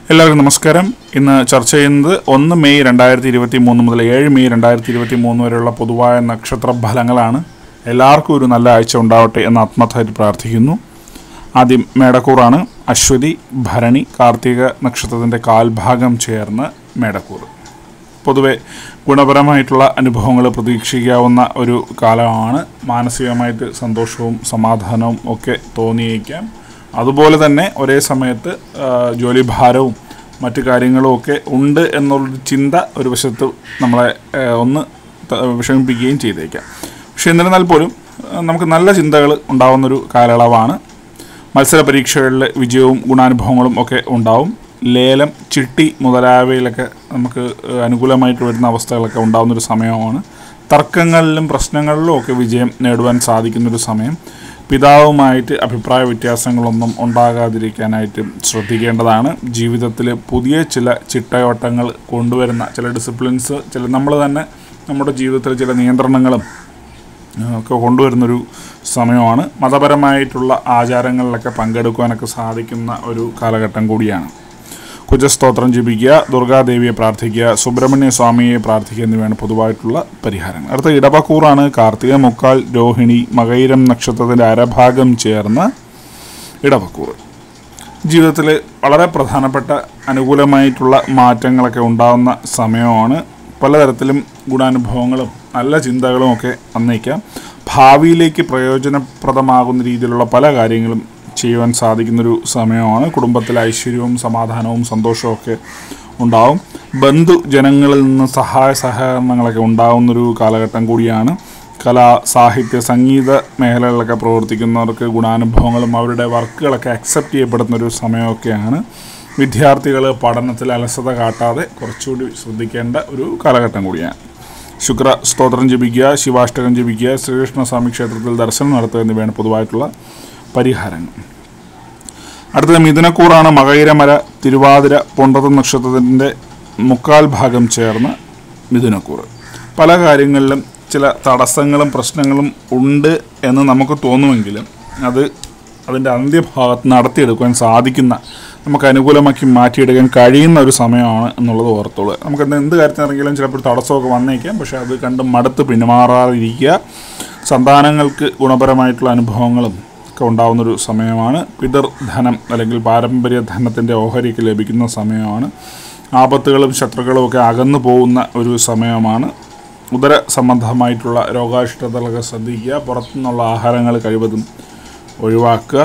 എല്ലാവർക്കും നമസ്കാരം ഇന്ന് ചർച്ച ചെയ്യുന്നത് ഒന്ന് മെയ് രണ്ടായിരത്തി ഇരുപത്തി മൂന്ന് മുതൽ ഏഴ് മെയ് രണ്ടായിരത്തി ഇരുപത്തി മൂന്ന് വരെയുള്ള പൊതുവായ നക്ഷത്ര ഫലങ്ങളാണ് എല്ലാവർക്കും ഒരു നല്ല ആഴ്ച ഉണ്ടാവട്ടെ എന്ന് ആത്മാർത്ഥമായിട്ട് പ്രാർത്ഥിക്കുന്നു ആദ്യം മേടക്കൂറാണ് അശ്വതി ഭരണി കാർത്തിക നക്ഷത്രത്തിൻ്റെ കാൽഭാഗം ചേർന്ന് മേടക്കൂർ പൊതുവെ ഗുണപരമായിട്ടുള്ള അനുഭവങ്ങൾ പ്രതീക്ഷിക്കാവുന്ന ഒരു കാലമാണ് മാനസികമായിട്ട് സന്തോഷവും സമാധാനവും ഒക്കെ തോന്നിയേക്കാം അതുപോലെ തന്നെ ഒരേ സമയത്ത് ആ, ജോലിഭാരവും മറ്റു കാര്യങ്ങളും ഒക്കെ ഉണ്ട് എന്നുള്ളൊരു ചിന്ത ഒരു വശത്ത് നമ്മളെ ആ, ഒന്ന് ത- വിഷമിപ്പിക്കുകയും ചെയ്തേക്കാം പക്ഷെ എന്നിരുന്നാൽ പോലും ആ, നമുക്ക് നല്ല ചിന്തകൾ ഉണ്ടാവുന്നൊരു കാലയളവാണ് മത്സര പരീക്ഷകളിൽ വിജയവും ഗുണാനുഭവങ്ങളും ഒക്കെ ഉണ്ടാവും ലേലം ചിട്ടി മുതലായവയിലൊക്കെ നമുക്ക് ഏഹ്, അനുകൂലമായിട്ട് വരുന്ന അവസ്ഥകളൊക്കെ ഉണ്ടാകുന്നൊരു സമയമാണ് തർക്കങ്ങളിലും പ്രശ്നങ്ങളിലും ഒക്കെ വിജയം നേടുവാൻ സാധിക്കുന്നൊരു സമയം പിതാവുമായിട്ട് അഭിപ്രായ വ്യത്യാസങ്ങളൊന്നും ഉണ്ടാകാതിരിക്കാനായിട്ട് ശ്രദ്ധിക്കേണ്ടതാണ് ജീവിതത്തിൽ പുതിയ ചില ചിട്ടയോട്ടങ്ങൾ കൊണ്ടുവരുന്ന ചില ഡിസിപ്ലിൻസ് ചില നമ്മൾ തന്നെ നമ്മുടെ ജീവിതത്തിൽ ചില നിയന്ത്രണങ്ങളും ഒക്കെ കൊണ്ടുവരുന്നൊരു സമയമാണ് മതപരമായിട്ടുള്ള ആചാരങ്ങളിലൊക്കെ പങ്കെടുക്കുവാനൊക്കെ സാധിക്കുന്ന ഒരു കാലഘട്ടം കൂടിയാണ് കുജസ്തോത്രം ജപിക്കുക ദുർഗാദേവിയെ പ്രാർത്ഥിക്കുക സുബ്രഹ്മണ്യ സ്വാമിയെ പ്രാർത്ഥിക്കുക എന്നിവയാണ് പൊതുവായിട്ടുള്ള പരിഹാരങ്ങൾ അടുത്ത ഇടവക്കൂറാണ് കാർത്തിക മുക്കാൽ രോഹിണി മകൈരം നക്ഷത്രത്തിൻ്റെ അരഭാഗം ചേർന്ന് ഇടവക്കൂർ ജീവിതത്തിൽ വളരെ പ്രധാനപ്പെട്ട അനുകൂലമായിട്ടുള്ള മാറ്റങ്ങളൊക്കെ ഉണ്ടാകുന്ന സമയമാണ് പലതരത്തിലും ഗുണാനുഭവങ്ങളും നല്ല ചിന്തകളും ഒക്കെ വന്നേക്കാം ഭാവിയിലേക്ക് പ്രയോജനപ്രദമാകുന്ന രീതിയിലുള്ള പല കാര്യങ്ങളും ചെയ്യുവാൻ സാധിക്കുന്നൊരു സമയമാണ് കുടുംബത്തിൽ ഐശ്വര്യവും സമാധാനവും സന്തോഷവും ഒക്കെ ഉണ്ടാവും ബന്ധുജനങ്ങളിൽ നിന്ന് സഹായ സഹകരണങ്ങളൊക്കെ ഉണ്ടാകുന്നൊരു കാലഘട്ടം കൂടിയാണ് കലാ സാഹിത്യ സംഗീത മേഖലകളിലൊക്കെ പ്രവർത്തിക്കുന്നവർക്ക് ഗുണാനുഭവങ്ങളും അവരുടെ വർക്കുകളൊക്കെ അക്സെപ്റ്റ് ചെയ്യപ്പെടുന്ന ഒരു സമയമൊക്കെയാണ് വിദ്യാർത്ഥികൾ പഠനത്തിൽ അലസത കാട്ടാതെ കുറച്ചുകൂടി ശ്രദ്ധിക്കേണ്ട ഒരു കാലഘട്ടം കൂടിയാണ് ശുക്ര സ്തോത്രം ജപിക്കുക ശിവാഷ്ടകം ജപിക്കുക ശ്രീകൃഷ്ണസ്വാമി ക്ഷേത്രത്തിൽ ദർശനം നടത്തുക എന്നിവയാണ് പൊതുവായിട്ടുള്ള പരിഹാരങ്ങൾ അടുത്തത് മിഥുനക്കൂറാണ് മകയിരമര തിരുവാതിര പൊണ്ടത നക്ഷത്രത്തിൻ്റെ മുക്കാൽ ഭാഗം ചേർന്ന് മിഥുനക്കൂറ് പല കാര്യങ്ങളിലും ചില തടസ്സങ്ങളും പ്രശ്നങ്ങളും ഉണ്ട് എന്ന് നമുക്ക് തോന്നുമെങ്കിലും അത് അതിൻ്റെ അന്ത്യഭാഗത്ത് നടത്തിയെടുക്കുവാൻ സാധിക്കുന്ന നമുക്ക് അനുകൂലമാക്കി മാറ്റിയെടുക്കാൻ കഴിയുന്ന ഒരു സമയമാണ് എന്നുള്ളത് ഓർത്തോളൂ നമുക്ക് എന്ത് എന്ത് കാര്യത്തിനിറങ്ങിയാലും ചിലപ്പോൾ തടസ്സമൊക്കെ വന്നേക്കാം പക്ഷേ അത് കണ്ട് മടുത്ത് പിന്മാറാതിരിക്കുക സന്താനങ്ങൾക്ക് ഗുണപരമായിട്ടുള്ള അനുഭവങ്ങളും ഒക്കെ ഉണ്ടാകുന്നൊരു സമയമാണ് പിതൃധനം അല്ലെങ്കിൽ പാരമ്പര്യ ധനത്തിൻ്റെ ഓഹരിയൊക്കെ ലഭിക്കുന്ന സമയമാണ് ആപത്തുകളും ശത്രുക്കളും ഒക്കെ അകന്നു പോകുന്ന ഒരു സമയമാണ് ഉദര സംബന്ധമായിട്ടുള്ള രോഗാഷ്ഠതകളൊക്കെ ശ്രദ്ധിക്കുക പുറത്തുനിന്നുള്ള ആഹാരങ്ങൾ കഴിവതും ഒഴിവാക്കുക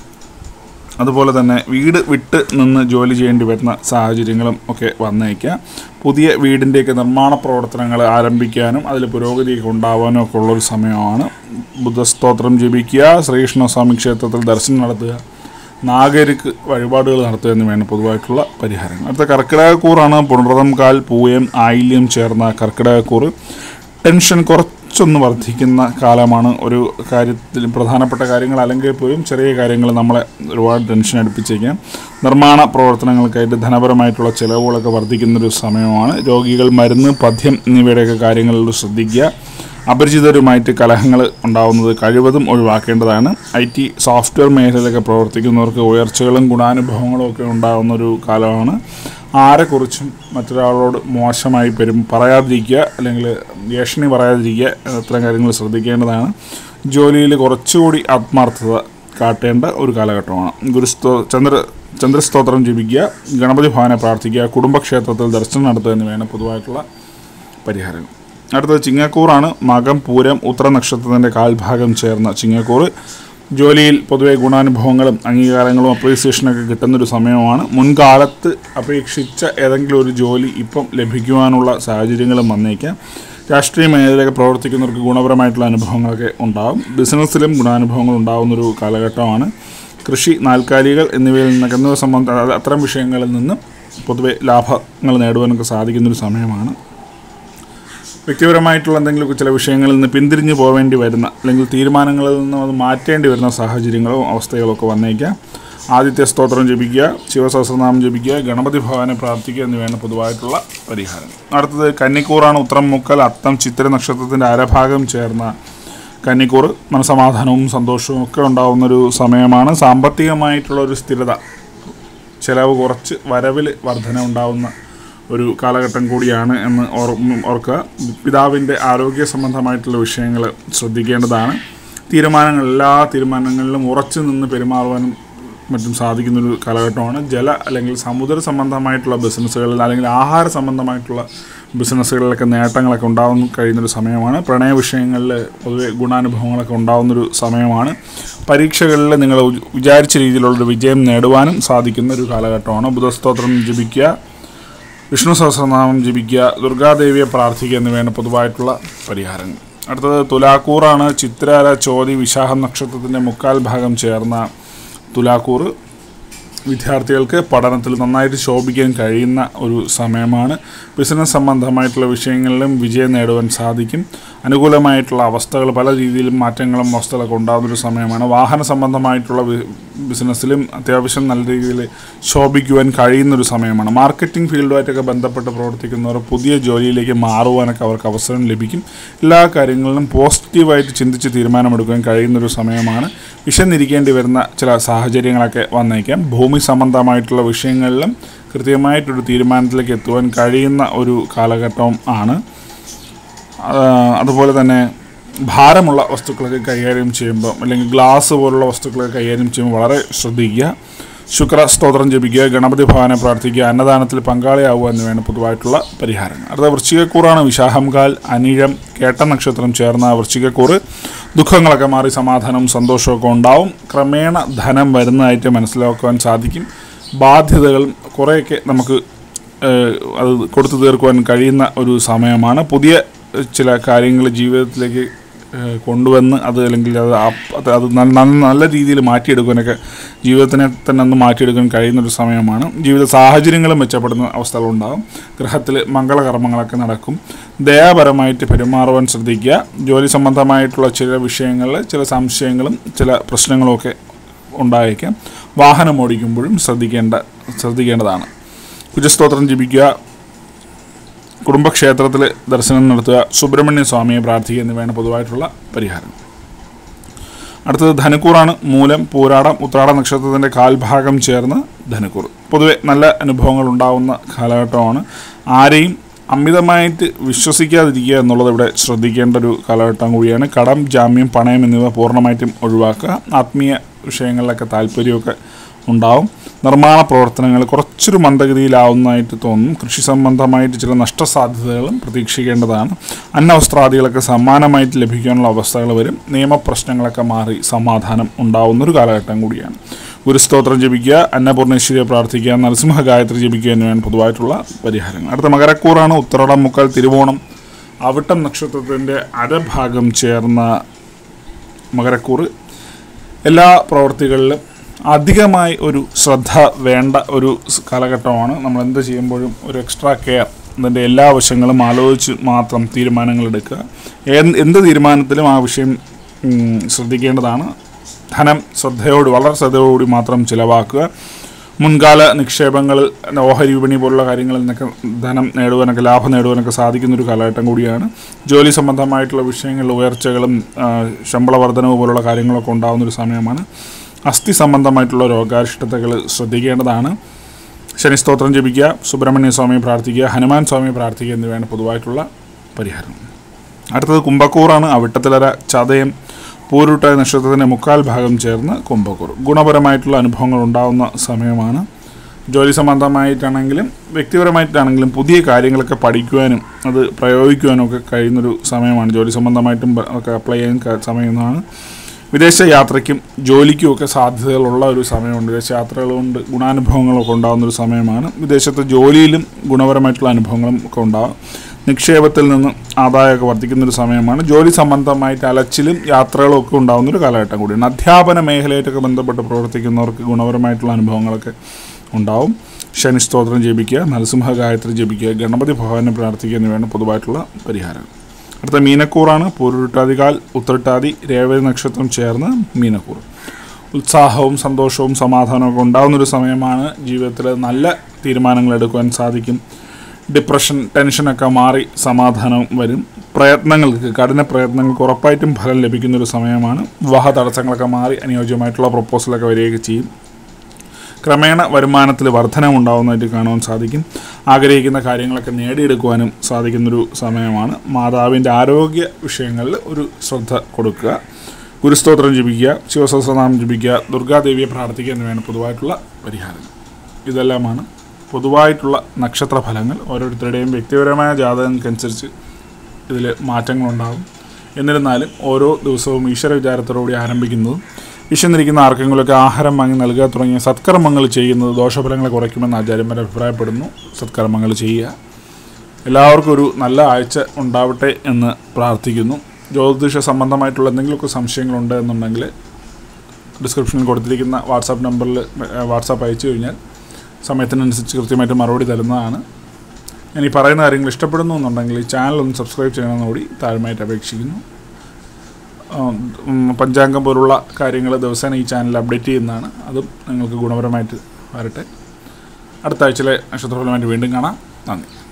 അതുപോലെ തന്നെ വീട് വിട്ട് നിന്ന് ജോലി ചെയ്യേണ്ടി വരുന്ന സാഹചര്യങ്ങളും ഒക്കെ വന്നേക്കാം പുതിയ വീടിൻ്റെയൊക്കെ നിർമ്മാണ പ്രവർത്തനങ്ങൾ ആരംഭിക്കാനും അതിൽ പുരോഗതിയൊക്കെ ഉണ്ടാവാനും ഒക്കെ ഉള്ളൊരു സമയമാണ് ബുദ്ധസ്തോത്രം ജപിക്കുക ശ്രീകൃഷ്ണസ്വാമി ക്ഷേത്രത്തിൽ ദർശനം നടത്തുക നാഗരിക്ക് വഴിപാടുകൾ നടത്തുക എന്നിവയാണ് പൊതുവായിട്ടുള്ള പരിഹാരങ്ങൾ അടുത്ത കർക്കിടകക്കൂറാണ് പുണർതം കാൽ പൂയം ആയില്യം ചേർന്ന കർക്കിടകക്കൂറ് ടെൻഷൻ കുറച്ചൊന്ന് വർദ്ധിക്കുന്ന കാലമാണ് ഒരു കാര്യത്തിൽ പ്രധാനപ്പെട്ട കാര്യങ്ങൾ അല്ലെങ്കിൽ പോലും ചെറിയ കാര്യങ്ങൾ നമ്മളെ ഒരുപാട് ടെൻഷൻ അടുപ്പിച്ചേക്കാം നിർമ്മാണ പ്രവർത്തനങ്ങൾക്കായിട്ട് ധനപരമായിട്ടുള്ള ചിലവുകളൊക്കെ വർദ്ധിക്കുന്നൊരു സമയമാണ് രോഗികൾ മരുന്ന് പഥ്യം എന്നിവയുടെയൊക്കെ കാര്യങ്ങളിൽ ശ്രദ്ധിക്കുക അപരിചിതരുമായിട്ട് കലഹങ്ങൾ ഉണ്ടാവുന്നത് കഴിവതും ഒഴിവാക്കേണ്ടതാണ് ഐ ടി സോഫ്റ്റ്വെയർ മേഖലയിലൊക്കെ പ്രവർത്തിക്കുന്നവർക്ക് ഉയർച്ചകളും ഗുണാനുഭവങ്ങളും ഒക്കെ ഉണ്ടാകുന്ന ഒരു കാലമാണ് ആരെക്കുറിച്ചും മറ്റൊരാളോട് മോശമായി പെരും പറയാതിരിക്കുക അല്ലെങ്കിൽ ഏഷണി പറയാതിരിക്കുക അത്തരം കാര്യങ്ങൾ ശ്രദ്ധിക്കേണ്ടതാണ് ജോലിയിൽ കുറച്ചുകൂടി ആത്മാർത്ഥത കാട്ടേണ്ട ഒരു കാലഘട്ടമാണ് ഗുരുസ്തോ ചന്ദ്ര ചന്ദ്രസ്തോത്രം ജപിക്കുക ഗണപതി ഭവനെ പ്രാർത്ഥിക്കുക കുടുംബക്ഷേത്രത്തിൽ ദർശനം നടത്തുക എന്നിവയാണ് പൊതുവായിട്ടുള്ള പരിഹാരങ്ങൾ അടുത്തത് ചിങ്ങക്കൂറാണ് മകം പൂരം ഉത്തര നക്ഷത്രത്തിൻ്റെ കാൽഭാഗം ചേർന്ന ചിങ്ങക്കൂറ് ജോലിയിൽ പൊതുവെ ഗുണാനുഭവങ്ങളും അംഗീകാരങ്ങളും അപ്രീസിയേഷനൊക്കെ കിട്ടുന്നൊരു സമയമാണ് മുൻകാലത്ത് അപേക്ഷിച്ച ഏതെങ്കിലും ഒരു ജോലി ഇപ്പം ലഭിക്കുവാനുള്ള സാഹചര്യങ്ങളും വന്നേക്കാം രാഷ്ട്രീയ മേഖലയിലൊക്കെ പ്രവർത്തിക്കുന്നവർക്ക് ഗുണപരമായിട്ടുള്ള അനുഭവങ്ങളൊക്കെ ഉണ്ടാകും ബിസിനസ്സിലും ഗുണാനുഭവങ്ങൾ ഉണ്ടാകുന്നൊരു കാലഘട്ടമാണ് കൃഷി നാൽക്കാലികൾ എന്നിവയിൽ നിന്നൊക്കെ എന്നിവ സംബന്ധ അത് അത്തരം വിഷയങ്ങളിൽ നിന്ന് പൊതുവെ ലാഭങ്ങൾ നേടുവാനൊക്കെ സാധിക്കുന്നൊരു സമയമാണ് വ്യക്തിപരമായിട്ടുള്ള എന്തെങ്കിലും ചില വിഷയങ്ങളിൽ നിന്ന് പിന്തിരിഞ്ഞു പോവേണ്ടി വരുന്ന അല്ലെങ്കിൽ തീരുമാനങ്ങളിൽ നിന്ന് അത് മാറ്റേണ്ടി വരുന്ന സാഹചര്യങ്ങളോ അവസ്ഥകളോ ഒക്കെ വന്നേക്കാം ആദിത്യ സ്തോത്രം ജപിക്കുക ശിവസഹസ്രനാമം ജപിക്കുക ഗണപതി ഭഗവാനെ പ്രാർത്ഥിക്കുക എന്നിവയാണ് പൊതുവായിട്ടുള്ള പരിഹാരം അടുത്തത് കന്നിക്കൂറാണ് ഉത്രം മുക്കൽ അത്തം ചിത്തിര നക്ഷത്രത്തിൻ്റെ അരഭാഗം ചേർന്ന കന്നിക്കൂറ് മനസമാധാനവും സന്തോഷവും ഒക്കെ ഉണ്ടാകുന്നൊരു സമയമാണ് സാമ്പത്തികമായിട്ടുള്ള ഒരു സ്ഥിരത ചിലവ് കുറച്ച് വരവിൽ വർധന ഉണ്ടാവുന്ന ഒരു കാലഘട്ടം കൂടിയാണ് എന്ന് ഓർ ഓർക്കുക പിതാവിൻ്റെ ആരോഗ്യ സംബന്ധമായിട്ടുള്ള വിഷയങ്ങൾ ശ്രദ്ധിക്കേണ്ടതാണ് തീരുമാനങ്ങൾ എല്ലാ തീരുമാനങ്ങളിലും ഉറച്ചു നിന്ന് പെരുമാറുവാനും മറ്റും സാധിക്കുന്നൊരു കാലഘട്ടമാണ് ജല അല്ലെങ്കിൽ സമുദ്ര സംബന്ധമായിട്ടുള്ള ബിസിനസ്സുകളിൽ അല്ലെങ്കിൽ ആഹാര സംബന്ധമായിട്ടുള്ള ബിസിനസ്സുകളിലൊക്കെ നേട്ടങ്ങളൊക്കെ ഉണ്ടാകുന്ന കഴിയുന്നൊരു സമയമാണ് പ്രണയ വിഷയങ്ങളിൽ പൊതുവെ ഗുണാനുഭവങ്ങളൊക്കെ ഉണ്ടാകുന്നൊരു സമയമാണ് പരീക്ഷകളിൽ നിങ്ങൾ ഉ- വിചാരിച്ച രീതിയിലുള്ളൊരു വിജയം നേടുവാനും സാധിക്കുന്ന ഒരു കാലഘട്ടമാണ് ബുധസ്തോത്രം ജപിക്കുക വിഷ്ണു സഹസ്രനാമം ജപിക്കുക ദുർഗാദേവിയെ പ്രാർത്ഥിക്കുക എന്നിവയാണ് പൊതുവായിട്ടുള്ള പരിഹാരങ്ങൾ അടുത്തത് തുലാക്കൂറാണ് ചിത്രാര ചോതി വിശാഖം നക്ഷത്രത്തിൻ്റെ മുക്കാൽ ഭാഗം ചേർന്ന തുലാക്കൂർ വിദ്യാർത്ഥികൾക്ക് പഠനത്തിൽ നന്നായിട്ട് ശോഭിക്കാൻ കഴിയുന്ന ഒരു സമയമാണ് ബിസിനസ് സംബന്ധമായിട്ടുള്ള വിഷയങ്ങളിലും വിജയം നേടുവാൻ സാധിക്കും അനുകൂലമായിട്ടുള്ള അവസ്ഥകൾ പല രീതിയിലും മാറ്റങ്ങളും അവസ്ഥകളൊക്കെ ഉണ്ടാകുന്നൊരു സമയമാണ് വാഹന സംബന്ധമായിട്ടുള്ള ബി- ബിസിനസ്സിലും അത്യാവശ്യം നല്ല രീതിയിൽ ശോഭിക്കുവാൻ കഴിയുന്നൊരു സമയമാണ് മാർക്കറ്റിംഗ് ഫീൽഡുമായിട്ടൊക്കെ ബന്ധപ്പെട്ട് പ്രവർത്തിക്കുന്നവർ പുതിയ ജോലിയിലേക്ക് മാറുവാനൊക്കെ അവർക്ക് അവസരം ലഭിക്കും എല്ലാ കാര്യങ്ങളിലും പോസിറ്റീവായിട്ട് ചിന്തിച്ച് തീരുമാനമെടുക്കാൻ കഴിയുന്നൊരു സമയമാണ് വിശന്നിരിക്കേണ്ടി വരുന്ന ചില സാഹചര്യങ്ങളൊക്കെ വന്നേക്കാം ഭൂമി സംബന്ധമായിട്ടുള്ള വിഷയങ്ങളിലും കൃത്യമായിട്ടൊരു തീരുമാനത്തിലേക്ക് എത്തുവാൻ കഴിയുന്ന ഒരു കാലഘട്ടവും ആണ് ആ, അതുപോലെ തന്നെ ഭാരമുള്ള വസ്തുക്കളൊക്കെ കൈകാര്യം ചെയ്യുമ്പോൾ അല്ലെങ്കിൽ ഗ്ലാസ് പോലുള്ള വസ്തുക്കളൊക്കെ കൈകാര്യം ചെയ്യുമ്പോൾ വളരെ ശ്രദ്ധിക്കുക ശുക്ര സ്തോത്രം ജപിക്കുക ഗണപതി ഭവനെ പ്രാർത്ഥിക്കുക അന്നദാനത്തിൽ പങ്കാളിയാവുക എന്നിവയാണ് പൊതുവായിട്ടുള്ള പരിഹാരങ്ങൾ അടുത്ത വൃശ്ചികക്കൂറാണ് വിശാഹംകാൽ അനിഴം കേട്ട നക്ഷത്രം ചേർന്ന വൃശ്ചികക്കൂറ് ദുഃഖങ്ങളൊക്കെ മാറി സമാധാനവും സന്തോഷമൊക്കെ ഉണ്ടാവും ക്രമേണ ധനം വരുന്നതായിട്ട് മനസ്സിലാക്കുവാൻ സാധിക്കും ബാധ്യതകൾ കുറേയൊക്കെ നമുക്ക് ഏഹ് അത് കൊടുത്തു തീർക്കുവാൻ കഴിയുന്ന ഒരു സമയമാണ് പുതിയ ഏഹ് ചില കാര്യങ്ങൾ ജീവിതത്തിലേക്ക് ഏഹ് കൊണ്ടുവന്ന് അത് അല്ലെങ്കിൽ അത് അപ്പ് അത് അത് നല്ല നല്ല- നല്ല രീതിയിൽ മാറ്റിയെടുക്കാനൊക്കെ ജീവിതത്തിനെ തന്നെ ഒന്ന് മാറ്റിയെടുക്കാൻ കഴിയുന്ന ഒരു സമയമാണ് ജീവിത സാഹചര്യങ്ങളും മെച്ചപ്പെടുന്ന അവസ്ഥകളുണ്ടാകും ഗ്രഹത്തിൽ മംഗളകർമ്മങ്ങളൊക്കെ നടക്കും ദയാപരമായിട്ട് പെരുമാറുവാൻ ശ്രദ്ധിക്കുക ജോലി സംബന്ധമായിട്ടുള്ള ചില വിഷയങ്ങളിൽ ചില സംശയങ്ങളും ചില പ്രശ്നങ്ങളുമൊക്കെ ഉണ്ടായേക്കാം വാഹനം ഓടിക്കുമ്പോഴും ശ്രദ്ധിക്കേണ്ട ശ്രദ്ധിക്കേണ്ടതാണ് കുജസ്തോത്രം ജപിക്കുക കുടുംബക്ഷേത്രത്തിൽ ദർശനം നടത്തുക സുബ്രഹ്മണ്യ സ്വാമിയെ പ്രാർത്ഥിക്കുക എന്നിവയാണ് പൊതുവായിട്ടുള്ള പരിഹാരം അടുത്തത് ധനുക്കൂറാണ് മൂലം പൂരാടം ഉത്രാട നക്ഷത്രത്തിൻ്റെ കാൽഭാഗം ചേർന്ന് ധനുക്കൂർ പൊതുവെ നല്ല അനുഭവങ്ങൾ ഉണ്ടാവുന്ന കാലഘട്ടമാണ് ആരെയും അമിതമായിട്ട് വിശ്വസിക്കാതിരിക്കുക എന്നുള്ളത് ഇവിടെ ശ്രദ്ധിക്കേണ്ട ഒരു കാലഘട്ടം കൂടിയാണ് കടം ജാമ്യം പണയം എന്നിവ പൂർണ്ണമായിട്ടും ഒഴിവാക്കുക ആത്മീയ വിഷയങ്ങളിലൊക്കെ താല്പര്യമൊക്കെ ഉണ്ടാവും നിർമ്മാണ പ്രവർത്തനങ്ങൾ കുറച്ചൊരു മന്ദഗതിയിലാവുന്നതായിട്ട് തോന്നും കൃഷി സംബന്ധമായിട്ട് ചില നഷ്ടസാധ്യതകളും പ്രതീക്ഷിക്കേണ്ടതാണ് അന്നവസ്ത്രാദികളൊക്കെ സമ്മാനമായിട്ട് ലഭിക്കാനുള്ള അവസ്ഥകൾ വരും നിയമപ്രശ്നങ്ങളൊക്കെ മാറി സമാധാനം ഉണ്ടാവുന്ന ഒരു കാലഘട്ടം കൂടിയാണ് ഗുരുസ്തോത്രം ജപിക്കുക അന്നപൂർണേശ്വരിയെ പ്രാർത്ഥിക്കുക നരസിംഹ ഗായത്രി ജപിക്കുക എന്നിവയാണ് പൊതുവായിട്ടുള്ള പരിഹാരങ്ങൾ അടുത്ത മകരക്കൂറാണ് ഉത്തരടം മുക്കാൽ തിരുവോണം അവിട്ടം നക്ഷത്രത്തിൻ്റെ അരഭാഗം ചേർന്ന മകരക്കൂറ് എല്ലാ പ്രവർത്തികളിലും അധികമായി ഒരു ശ്രദ്ധ വേണ്ട ഒരു സ് കാലഘട്ടമാണ് നമ്മൾ എന്ത് ചെയ്യുമ്പോഴും ഒരു എക്സ്ട്രാ കെയർ അതിൻ്റെ എല്ലാ വശങ്ങളും ആലോചിച്ച് മാത്രം തീരുമാനങ്ങൾ എടുക്കുക എന്ത് എന്ത് തീരുമാനത്തിലും ആ വിഷയം ഉം, ശ്രദ്ധിക്കേണ്ടതാണ് ധനം ശ്രദ്ധയോട് വളരെ ശ്രദ്ധയോടുകൂടി മാത്രം ചിലവാക്കുക മുൻകാല നിക്ഷേപങ്ങളിൽ ഓഹരി വിപണി പോലുള്ള കാര്യങ്ങളിൽ നിന്നൊക്കെ ധനം നേടുവാനൊക്കെ ലാഭം നേടുവാനൊക്കെ സാധിക്കുന്ന ഒരു കാലഘട്ടം കൂടിയാണ് ജോലി സംബന്ധമായിട്ടുള്ള വിഷയങ്ങളിൽ ഉയർച്ചകളും ആ, ശമ്പള വർധനവ് പോലുള്ള കാര്യങ്ങളൊക്കെ ഉണ്ടാകുന്ന ഒരു സമയമാണ് അസ്ഥി സംബന്ധമായിട്ടുള്ള രോഗാരിഷ്ടതകൾ ശ്രദ്ധിക്കേണ്ടതാണ് ശനിസ്തോത്രം ജപിക്കുക സുബ്രഹ്മണ്യ സ്വാമിയെ പ്രാർത്ഥിക്കുക ഹനുമാൻ സ്വാമിയെ പ്രാർത്ഥിക്കുക എന്നിവയാണ് പൊതുവായിട്ടുള്ള പരിഹാരം അടുത്തത് കുംഭക്കൂറാണ് അവിട്ടത്തിലര ചതയം പൂരുട്ട നക്ഷത്രത്തിൻ്റെ മുക്കാൽ ഭാഗം ചേർന്ന് കുംഭക്കൂർ ഗുണപരമായിട്ടുള്ള അനുഭവങ്ങൾ ഉണ്ടാകുന്ന സമയമാണ് ജോലി സംബന്ധമായിട്ടാണെങ്കിലും വ്യക്തിപരമായിട്ടാണെങ്കിലും പുതിയ കാര്യങ്ങളൊക്കെ പഠിക്കുവാനും അത് പ്രയോഗിക്കുവാനും ഒക്കെ കഴിയുന്നൊരു സമയമാണ് ജോലി സംബന്ധമായിട്ടും ബ- ഒക്കെ അപ്ലൈ ചെയ്യാൻ ക- സമയമാണ് വിദേശ യാത്രയ്ക്കും ജോലിക്കും ഒക്കെ സാധ്യതകളുള്ള ഒരു സമയമുണ്ട് വിദേശ യാത്രകൾ കൊണ്ട് ഗുണാനുഭവങ്ങളൊക്കെ ഉണ്ടാകുന്ന ഒരു സമയമാണ് വിദേശത്തെ ജോലിയിലും ഗുണപരമായിട്ടുള്ള അനുഭവങ്ങളും ഒക്കെ ഉണ്ടാകും നിക്ഷേപത്തിൽ നിന്ന് ആദായമൊക്കെ വർദ്ധിക്കുന്ന ഒരു സമയമാണ് ജോലി സംബന്ധമായിട്ട് അലച്ചിലും യാത്രകളും ഒക്കെ ഉണ്ടാകുന്ന ഒരു കാലഘട്ടം കൂടിയാണ് അധ്യാപന മേഖലയായിട്ടൊക്കെ ബന്ധപ്പെട്ട് പ്രവർത്തിക്കുന്നവർക്ക് ഗുണപരമായിട്ടുള്ള അനുഭവങ്ങളൊക്കെ ഉണ്ടാവും ശനി സ്തോത്രം ജപിക്കുക നരസിംഹ ഗായത്രി ജപിക്കുക ഗണപതി ഭവനെ പ്രാർത്ഥിക്കുക എന്നിവയാണ് പൊതുവായിട്ടുള്ള പരിഹാരം അടുത്ത മീനക്കൂറാണ് പൂരുരുട്ടാതികാൽ ഉത്രട്ടാതി രേവതി നക്ഷത്രം ചേർന്ന് മീനക്കൂർ ഉത്സാഹവും സന്തോഷവും സമാധാനവും ഒക്കെ ഉണ്ടാകുന്നൊരു സമയമാണ് ജീവിതത്തിൽ നല്ല തീരുമാനങ്ങൾ എടുക്കുവാൻ സാധിക്കും ഡിപ്രഷൻ ടെൻഷനൊക്കെ മാറി സമാധാനം വരും പ്രയത്നങ്ങൾക്ക് കഠിന പ്രയത്നങ്ങൾക്ക് ഉറപ്പായിട്ടും ഫലം ലഭിക്കുന്നൊരു സമയമാണ് വിവാഹ തടസ്സങ്ങളൊക്കെ മാറി അനുയോജ്യമായിട്ടുള്ള പ്രപ്പോസലൊക്കെ വരികയൊക്കെ ചെയ്യും ക്രമേണ വരുമാനത്തിൽ വർധനമുണ്ടാകുന്നതായിട്ട് കാണുവാൻ സാധിക്കും ആഗ്രഹിക്കുന്ന കാര്യങ്ങളൊക്കെ നേടിയെടുക്കുവാനും സാധിക്കുന്നൊരു സമയമാണ് മാതാവിൻ്റെ ആരോഗ്യ വിഷയങ്ങളിൽ ഒരു ശ്രദ്ധ കൊടുക്കുക ഗുരുസ്തോത്രം ജപിക്കുക ശിവസഹസ്രനാമം ജപിക്കുക ദുർഗാദേവിയെ പ്രാർത്ഥിക്കുക എന്നിവയാണ് പൊതുവായിട്ടുള്ള പരിഹാരങ്ങൾ ഇതെല്ലാമാണ് പൊതുവായിട്ടുള്ള നക്ഷത്ര ഫലങ്ങൾ ഓരോരുത്തരുടെയും വ്യക്തിപരമായ ജാതകങ്ങൾക്കനുസരിച്ച് ഇതിൽ മാറ്റങ്ങളുണ്ടാകും എന്നിരുന്നാലും ഓരോ ദിവസവും ഈശ്വര വിചാരത്തോടുകൂടി ആരംഭിക്കുന്നതും വിശന്നിരിക്കുന്ന ആർക്കെങ്കിലുമൊക്കെ ആഹാരം വാങ്ങി നൽകുക തുടങ്ങിയ സത്കർമ്മങ്ങൾ ചെയ്യുന്നത് ദോഷഫലങ്ങളെ കുറയ്ക്കുമെന്ന് ആചാര്യന്മാർ അഭിപ്രായപ്പെടുന്നു സത്കർമ്മങ്ങൾ ചെയ്യുക എല്ലാവർക്കും ഒരു നല്ല ആഴ്ച ഉണ്ടാവട്ടെ എന്ന് പ്രാർത്ഥിക്കുന്നു ജ്യോതിഷ സംബന്ധമായിട്ടുള്ള എന്തെങ്കിലുമൊക്കെ സംശയങ്ങളുണ്ട് എന്നുണ്ടെങ്കിൽ ഡിസ്ക്രിപ്ഷനിൽ കൊടുത്തിരിക്കുന്ന വാട്സാപ്പ് നമ്പറിൽ വാട്സാപ്പ് അയച്ചു കഴിഞ്ഞാൽ സമയത്തിനനുസരിച്ച് കൃത്യമായിട്ട് മറുപടി തരുന്നതാണ് ഞാൻ ഈ പറയുന്ന കാര്യങ്ങൾ ഇഷ്ടപ്പെടുന്നു എന്നുണ്ടെങ്കിൽ ഈ ചാനൽ ഒന്ന് സബ്സ്ക്രൈബ് ചെയ്യണമെന്ന് കൂടി താഴ്മയായിട്ട് അപേക്ഷിക്കുന്നു ഉം, പഞ്ചാംഗം പോലുള്ള കാര്യങ്ങൾ ദിവസേന ഈ ചാനൽ അപ്ഡേറ്റ് ചെയ്യുന്നതാണ് അതും നിങ്ങൾക്ക് ഗുണപരമായിട്ട് വരട്ടെ അടുത്ത ആഴ്ചയിലെ നക്ഷത്രഫലമായിട്ട് വീണ്ടും കാണാം നന്ദി